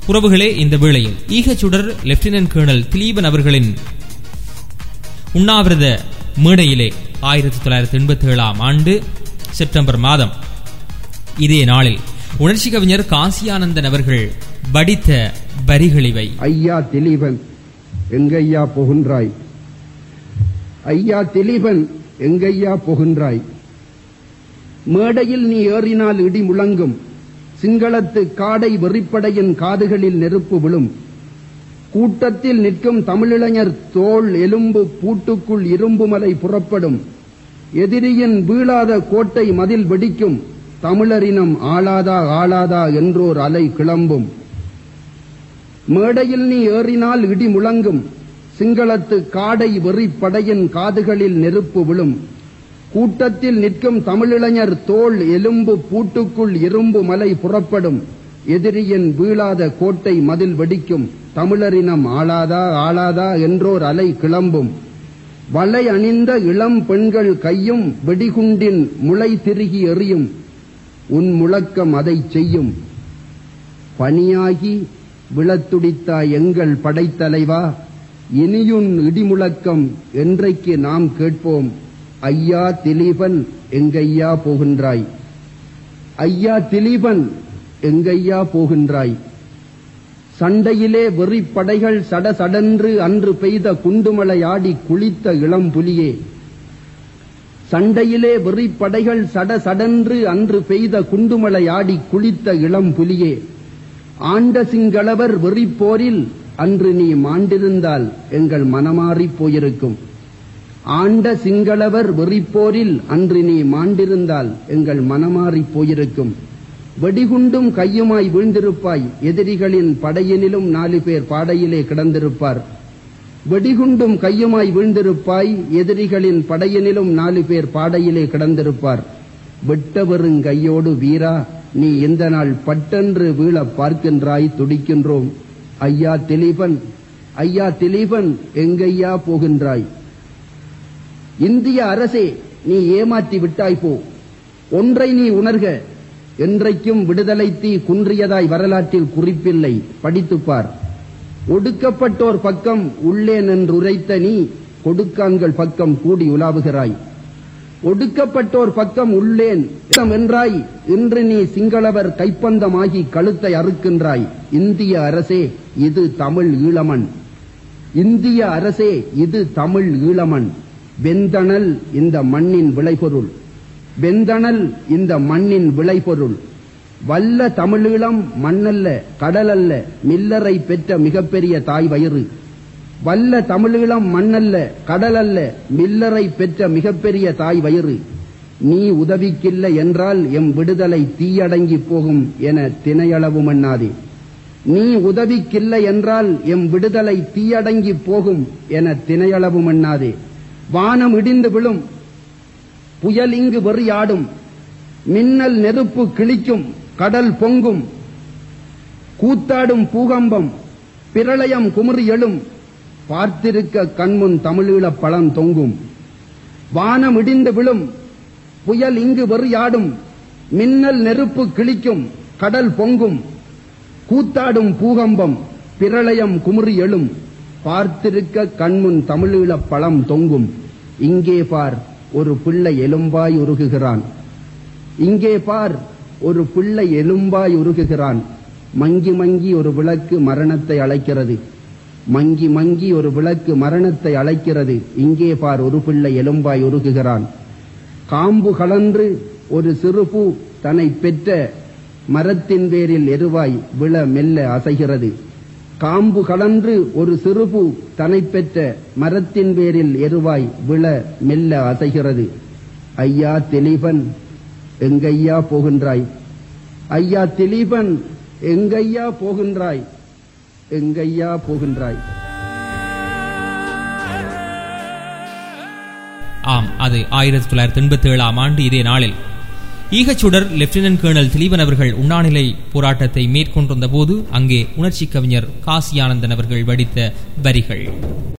உறவுகளே இந்த வேளையில் ஈகச்சுடர் லெப்டினன்ட் கேர்னல் திலீபன் அவர்களின் உண்ணாவிரத மேடையிலே ஆயிரத்தி தொள்ளாயிரத்தி எண்பத்தி ஏழாம் ஆண்டு செப்டம்பர் மாதம் இதே நாளில் உணர்ச்சி கவிஞர் காசியானந்தன் அவர்கள் படித்த வரிகளிவை ஐயா திலீபன் எங்கையா போகின்றாய் ஐயா திலீபன் எங்கையா போகின்றாய் மேடையில் நீ ஏறினால் இடி முழங்கும் சிங்களத்து காடை வெறிப்படையின் காதுகளில் நெருப்பு விழும் கூட்டத்தில் நிற்கும் தமிழிளைஞர் தோள் எலும்பு பூட்டுக்குள் இரும்பு மலை புறப்படும் எதிரியின் வீழாத கோட்டை மதில் வெடிக்கும் தமிழரினம் ஆளாதா ஆளாதா என்றோர் அலை கிளம்பும் மேடையில் நீ ஏறினால் இடி முழங்கும் சிங்களத்து காடை வெறிப்படையின் காதுகளில் நெருப்பு விழும் கூட்டத்தில் நிற்கும் தமிழிளைஞர் தோள் எலும்பு பூட்டுக்குள் இரும்பு மலை புறப்படும் எதிரியின் வீழாத கோட்டை மதில் வெடிக்கும் தமிழரினம் ஆளாதா ஆளாதா என்றோர் அலை கிளம்பும் வலை அணிந்த இளம் பெண்கள் கையும் வெடிகுண்டின் முளை திருகி எறியும் உன் முழக்கம் அதை செய்யும் பணியாகி விழத்துடித்தாய் எங்கள் படைத்தலைவா இனியுன் இடிமுழக்கம் என்றைக்கு நாம் கேட்போம் ஐயா திலீபன் எங்கையா போகின்றாய் ஐயா திலீபன் எங்கையா போகின்றாய் சண்டையிலே வெறிப்படைகள் சடசடன்று அன்று பெய்த குண்டுமலை ஆடி குளித்த இளம் புலியே சண்டையிலே வெறிப்படைகள் சடசடன்று அன்று பெய்த குண்டுமலை ஆடி குளித்த இளம் புலியே ஆண்ட சிங்களவர் வெறிப்போரில் அன்று நீ மாண்டிருந்தால் எங்கள் மனமாறிப் போயிருக்கும் ஆண்ட சிங்களவர் வெறிப்போரில் அன்று நீ மாண்டிருந்தால் எங்கள் மனமாறிப் போயிருக்கும் வெடிகுண்டும் கையுமாய் வீழ்ந்திருப்பாய் எதிரிகளின் படையினிலும் நாலு பேர் பாடையிலே கிடந்திருப்பார் வெடிகுண்டும் கையுமாய் வீழ்ந்திருப்பாய் எதிரிகளின் படையினிலும் நாலு பேர் பாடையிலே கிடந்திருப்பார் வெட்டவருங் கையோடு வீரா நீ இந்த நாள் பட்டென்று வீழ பார்க்கின்றாய் துடிக்கின்றோம் ஐயா திலீபன் ஐயா திலீபன் எங்கையா போகின்றாய் இந்திய அரசே நீ ஏமாற்றி விட்டாய் போ ஒன்றை நீ உணர்க என்றைக்கும் விடுதலை தீ குன்றியதாய் வரலாற்றில் குறிப்பில்லை படித்துப்பார் ஒடுக்கப்பட்டோர் பக்கம் உள்ளே நின்றுரைத்த நீ கொடுக்கான்கள் பக்கம் கூடி உலாவுகிறாய் ஒடுக்கப்பட்டோர் பக்கம் உள்ளேன் என்றாய் இன்று நீ சிங்களவர் கைப்பந்தமாகி கழுத்தை அறுக்கின்றாய் இந்திய அரசே இது தமிழ் ஈழமன் இந்திய அரசே இது தமிழ் ஈழமன் வெந்தணல் இந்த மண்ணின் விளைபொருள் வெந்தணல் இந்த மண்ணின் விளைபொருள் வல்ல தமிழீழம் மண்ணல்ல கடலல்ல மில்லரை பெற்ற மிகப்பெரிய தாய் வயிறு வல்ல தமிழீழம் மண்ணல்ல கடலல்ல மில்லரை பெற்ற மிகப்பெரிய தாய் வயிறு நீ உதவிக்கில்லை என்றால் எம் விடுதலை தீயடங்கி போகும் என திணையளவு மண்ணாதே நீ உதவிக்கில்லை என்றால் எம் விடுதலை தீயடங்கி போகும் என திணையளவு மண்ணாதே வானம் இடிந்து விழும் புயல் இங்கு வெறியாடும் மின்னல் நெருப்பு கிழிக்கும் கடல் பொங்கும் கூத்தாடும் பூகம்பம் பிரளயம் குமுறி எழும் பார்த்திருக்க கண்முன் தமிழீழப் பழம் தொங்கும் வானம் இடிந்து விழும் புயல் இங்கு வெறியாடும் மின்னல் நெருப்பு கிழிக்கும் கடல் பொங்கும் கூத்தாடும் பூகம்பம் பிரளயம் குமுறி எழும் பார்த்திருக்க கண்முன் தமிழீழப் பழம் தொங்கும் இங்கே பார் ஒரு பிள்ளை எலும்பாய் உருகுகிறான் இங்கே பார் ஒரு பிள்ளை எலும்பாய் உருகுகிறான் மங்கி மங்கி ஒரு விளக்கு மரணத்தை அழைக்கிறது மங்கி மங்கி ஒரு விளக்கு மரணத்தை அழைக்கிறது இங்கே பார் ஒரு பிள்ளை எலும்பாய் உருகுகிறான் காம்பு கலன்று ஒரு சிறுபூ தன்னை பெற்ற மரத்தின் பேரில் எருவாய் விழ மெல்ல அசைகிறது காம்பு கலன்று ஒரு சிறுபூ தனை பெற்ற மரத்தின் பேரில் எருவாய் விழ மெல்ல அசைகிறது ஐயா திலீபன் எங்கையா போகின்றாய் ஐயா திலீபன் எங்கையா போகின்றாய் எங்கையா போகின்றாய் ஆம் அது ஆயிரத்தி தொள்ளாயிரத்தி எண்பத்தி ஏழாம் ஆண்டு இதே நாளில் ஈகச்சுடர் லெப்டினன்ட் கேர்னல் திலீபன் அவர்கள் உண்ணாநிலை போராட்டத்தை மேற்கொண்டிருந்த போது அங்கே உணர்ச்சி கவிஞர் காசியானந்தன் அவர்கள் வடித்த வரிகள்